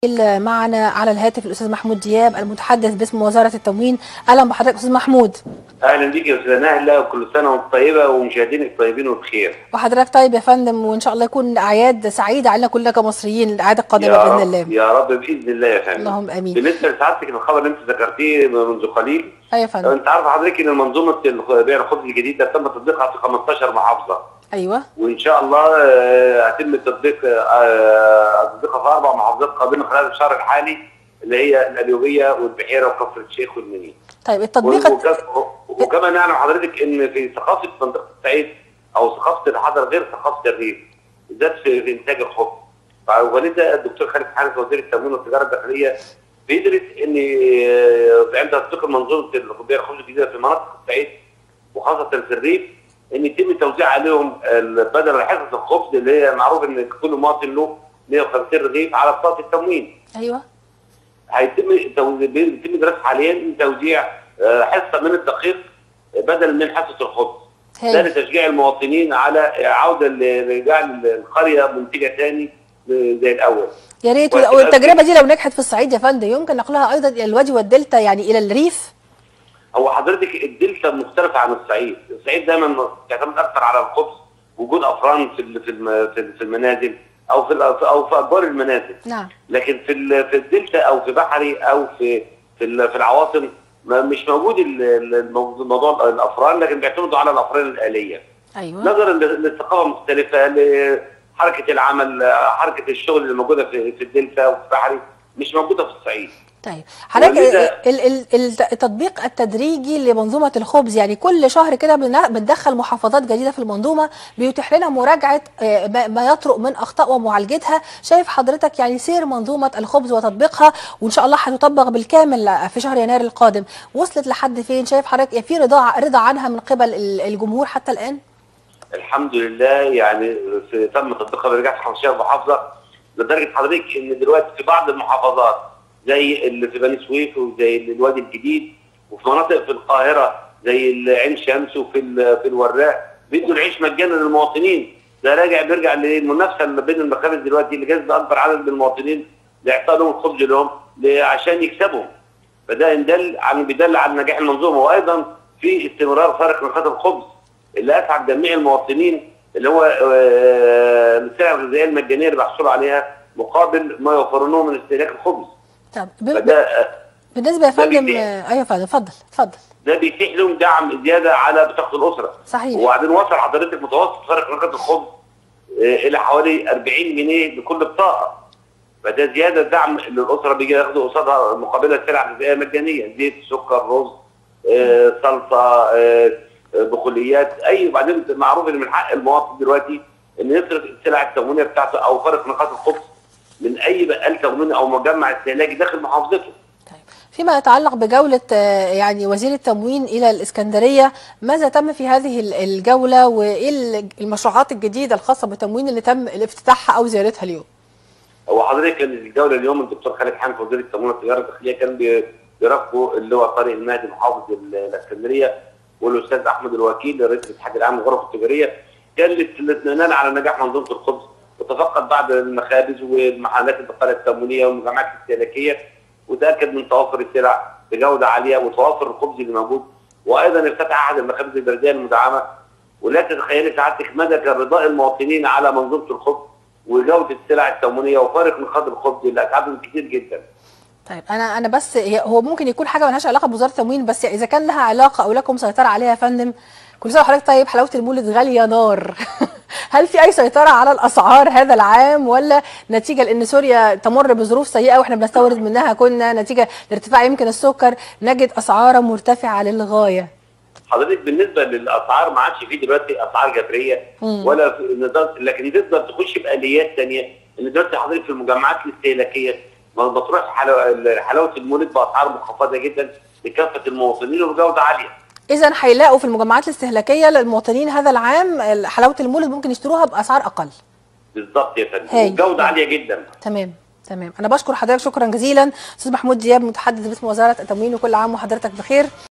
معنا على الهاتف الاستاذ محمود دياب المتحدث باسم وزاره التموين اهلا بحضرتك استاذ محمود اهلا بيك يا استاذه نهله وكل سنه وانت طيبه ومشاهدينك طيبين وبخير وحضرتك طيب يا فندم وان شاء الله يكون اعياد سعيده علينا كلنا كمصريين الاعياد القادمه يا باذن رب الله يا رب باذن الله يا فندم اللهم امين بالنسبه لسعادتك الخبر اللي انت ذكرتيه منذ قليل ايوه يا فندم انت عارف حضرتك ان منظومه بيع الخبز الجديده تم تطبيقها في 15 محافظه ايوه وان شاء الله آه، هيتم التطبيق آه، تطبيقها في اربع محافظات قادمه خلال الشهر الحالي اللي هي القليوبيه والبحيره وكفر الشيخ والمنيا طيب التطبيق الت- وك- وكما نعلم حضرتك ان في ثقافه منطقه الصعيد او ثقافه الحضر غير ثقافه الريف بالذات في, في انتاج الخبز ولذا الدكتور خالد حارث وزير التموين والتجاره الداخليه بيدرس ان آه، عند تطبيق منظومه البيع الخبز الجديده في مناطق الصعيد وخاصه في الريف ان يتم توزيع عليهم ال- بدل حصص الخبز اللي هي معروف ان كل مواطن له 150 رغيف على بطاقه التموين ايوه هيتم تو- بيتم دراسه حاليا توزيع آه، حصه من الدقيق بدل من حصه الخبز ده هايل لتشجيع المواطنين على عوده لجعل القريه منتجه ثاني زي الاول يا ريت وهتبقى والتجربه دي لو نجحت في الصعيد يا فندم يمكن نقلها ايضا الى الوادي والدلتا يعني الى الريف هو حضرتك الدلتا مختلفه عن الصعيد، الصعيد دايما بتعتمد اكثر على الخبز وجود افران في ال- في الم- في في المنازل او في ال- او في اجوار المنازل نعم لكن في ال- في الدلتا او في بحري او في في ال- في العواصم ما- مش موجود ال- ال- الموضوع موضوع الافران لكن بيعتمدوا على الافران الاليه ايوه نظرا ل- للثقافه المختلفه لحركه العمل حركه الشغل اللي موجوده في في الدلتا وفي بحري مش موجوده في الصعيد طيب حضرتك ولذا- ال- ال- ال- التطبيق التدريجي لمنظومه الخبز يعني كل شهر كده بن- بندخل محافظات جديده في المنظومه بيتيح لنا مراجعه آه، ما- ما يطرق من اخطاء ومعالجتها شايف حضرتك يعني سير منظومه الخبز وتطبيقها وان شاء الله هتطبق بالكامل في شهر يناير القادم وصلت لحد فين شايف حضرتك يعني في رضا رضا عنها من قبل ال- الجمهور حتى الان الحمد لله يعني في تم تطبيقها برجعت 15 محافظه لدرجه حضرتك ان دلوقتي في بعض المحافظات زي اللي في بني سويف وزي الوادي الجديد وفي مناطق في القاهره زي عين شمس وفي ال- في الوراق بيدوا العيش مجانا للمواطنين ده راجع بيرجع للمنافسه اللي بين المخابز دلوقتي اللي جذب اكبر عدد من المواطنين لاعطاء لهم الخبز لهم ل- عشان يكسبهم فده يدل عن بيدل على نجاح المنظومه وايضا في استمرار فارق نقاط الخبز اللي اسعد جميع المواطنين اللي هو آه، السلع الغذائيه المجانيه اللي بيحصلوا عليها مقابل ما يوفرونه من استهلاك الخبز طب ب- ب- فده آه، بالنسبه يا ده فندم بيتيح. آه، ايوه يا فندم اتفضل اتفضل ده بيتيح لهم دعم زياده على بطاقه الاسره صحيح وبعدين وصل حضرتك متوسط فرق نقاط الخبز آه، الى حوالي 40 جنيه لكل بطاقه فده زياده دعم للاسره بيجي ياخدوا قصادها مقابلها سلع غذائيه مجانيه زيت سكر رز آه، صلصه آه، آه، بقوليات اي وبعدين معروف ان من حق المواطن دلوقتي ان يصرف السلع التموينيه بتاعته او فرق نقاط الخبز من اي بقال تمويني او مجمع استهلاكي داخل محافظته طيب فيما يتعلق بجولة آه، يعني وزير التموين إلى الإسكندرية ماذا تم في هذه ال- الجولة وإيه ال- المشروعات الجديدة الخاصة بالتموين اللي تم الافتتاحها أو زيارتها اليوم هو حضرتك كان الجوله اليوم الدكتور خالد حامد وزير التموين والتجاره الداخليه كان بي- بيرافقوا اللي هو طارق المهدي محافظ ال- الاسكندريه والاستاذ احمد الوكيل رئيس الاتحاد العام للغرف التجاريه كان لت- الاطمئنان على نجاح منظومه الخبز وتفقد بعض المخابز والمحلات البقاله التموينيه والمجمعات الاستهلاكيه وتاكد من توفر السلع بجوده عاليه وتوافر الخبز اللي موجود وايضا افتتح احد المخابز البلديه المدعمه ولا تتخيلي سعادتك مدى كان رضاء المواطنين على منظومه الخبز وجوده السلع التموينيه وفارق نقاط الخبز اللي اسعدهم كتير جدا. طيب أنا أنا بس هي- هو ممكن يكون حاجة ملهاش علاقة بوزارة التموين بس إذا كان لها علاقة أو لكم سيطرة عليها يا فندم كل سنة وحضرتك طيب حلاوة المولد غالية نار هل في أي سيطرة على الأسعار هذا العام ولا نتيجة لأن سوريا تمر بظروف سيئة وإحنا بنستورد منها كنا نتيجة لارتفاع يمكن السكر نجد أسعارا مرتفعة للغاية حضرتك بالنسبه للاسعار ما عادش في دلوقتي اسعار جبريه مم. ولا في نظام لكن تقدر تخش باليات ثانيه ان دلوقتي حضرتك في المجمعات الاستهلاكيه ما بتروح حلاوه حلاوة المولد باسعار مخفضه جدا لكافه المواطنين وبجوده عاليه. إذا هيلاقوا في المجمعات الاستهلاكية للمواطنين هذا العام حلاوة المولد ممكن يشتروها بأسعار أقل بالظبط يا فندم هاي. وجوده عاليه جدا. تمام تمام أنا بشكر حضرتك شكرا جزيلا أستاذ محمود دياب متحدث باسم وزارة التموين وكل عام وحضرتك بخير